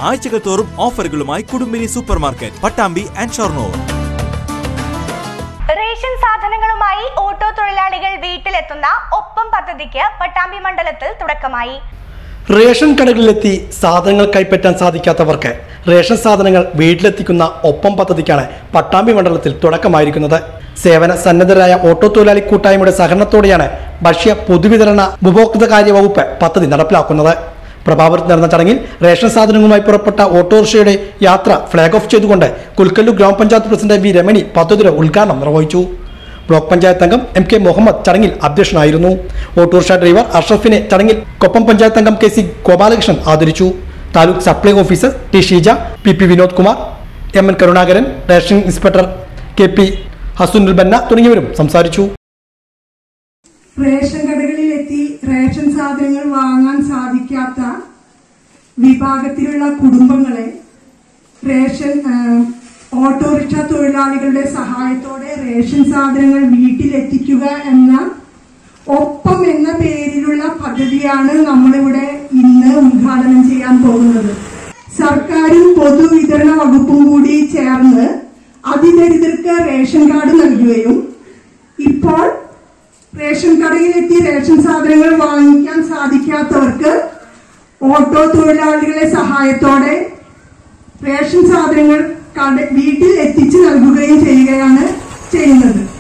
ആഴ്ചകൾ തോറും ഓഫറുകളുമായി Kudumbini super market Pattambi and Shoranur ration സാധനങ്ങളുമായി ഓട്ടോ തൊഴിലാളികൾ വീട്ടിലെത്തുന്ന ഒപ്പം പദ്ധതിക്ക് പട്ടാമ്പി മണ്ഡലത്തിൽ തുടക്കമായി റേഷൻ കടകളിലെത്തി സാധനങ്ങൾ കൈപ്പറ്റാൻ സാധിക്കാത്തവർക്ക് റേഷൻ സാധനങ്ങൾ വീട്ടിലെത്തിക്കുന്ന ഒപ്പം പദ്ധതിക്കാണ് പട്ടാമ്പി മണ്ഡലത്തിൽ തുടക്കമായിരിക്കുന്നത് സേവന സന്നദ്ധരായ ഓട്ടോ തൊഴിലാളി കൂട്ടായ്മയുടെ സഹകരണത്തോടെയാണ് ഭക്ഷ്യ പൊതുവിതരണ ഉപഭോക്തൃകാര്യ വകുപ്പ് പദ്ധതി നടപ്പിലാക്കുന്നത് പ്രഭാപുരത്ത് നടന്ന ചടങ്ങിൽ റേഷൻ സാധനങ്ങളുമായി പുറപ്പെട്ട ഓട്ടോറിക്ഷയുടെ യാത്ര ഫ്ളാഗ് ഓഫ് ചെയ്തുകൊണ്ട് കുൽക്കല്ലു ഗ്രാമപഞ്ചായത്ത് പ്രസിഡന്റ് വി രമണി പദ്ധതിയുടെ ഉദ്ഘാടനം നിർവഹിച്ചു ബ്ലോക്ക് പഞ്ചായത്ത് അംഗം എം കെ മുഹമ്മദ് ചടങ്ങിൽ അധ്യക്ഷനായിരുന്നു ഓട്ടോറിക്ഷ ഡ്രൈവർ അഷ്റഫിനെ ചടങ്ങിൽ കൊപ്പം പഞ്ചായത്ത് അംഗം കെ സി ഗോപാലകൃഷ്ണൻ ആദരിച്ചു taluk supply officer T Sheeja P P Vinod Kumar M N Karunakaran ration inspector K P Hasunul Banna തുടങ്ങിയവരും സംസാരിച്ചു റേഷൻ കടകളിലെത്തി റേഷൻ സാധനങ്ങൾ വാങ്ങാൻ സാധിക്കാത്ത വിഭാഗത്തിലുള്ള കുടുംബങ്ങളെ റേഷൻ ആ, ഓട്ടോറിക്ഷ തൊഴിലാളികളുടെ സഹായത്തോടെ റേഷൻ സാധനങ്ങൾ വീട്ടിലെത്തിക്കുക എന്ന ഒപ്പം എന്ന പേരിലുള്ള പദ്ധതിയാണ് നമ്മളിവിടെ ഇന്ന് ഉദ്ഘാടനം ചെയ്യാൻ പോകുന്നത് സർക്കാരും പൊതുവിതരണ വകുപ്പും കൂടി ചേർന്ന് അതിദരിദ്രർക്ക് റേഷൻ കാർഡ് നൽകുകയും ഇപ്പോൾ റേഷൻ കടയിലെത്തി റേഷൻ സാധനങ്ങൾ വാങ്ങിക്കാൻ സാധിക്കാത്തവർക്ക് ഓട്ടോ തൊഴിലാളികളെ സഹായത്തോടെ റേഷൻ സാധനങ്ങൾ കട വീട്ടിൽ എത്തിച്ചു നൽകുകയും ചെയ്യുകയാണ് ചെയ്യുന്നത്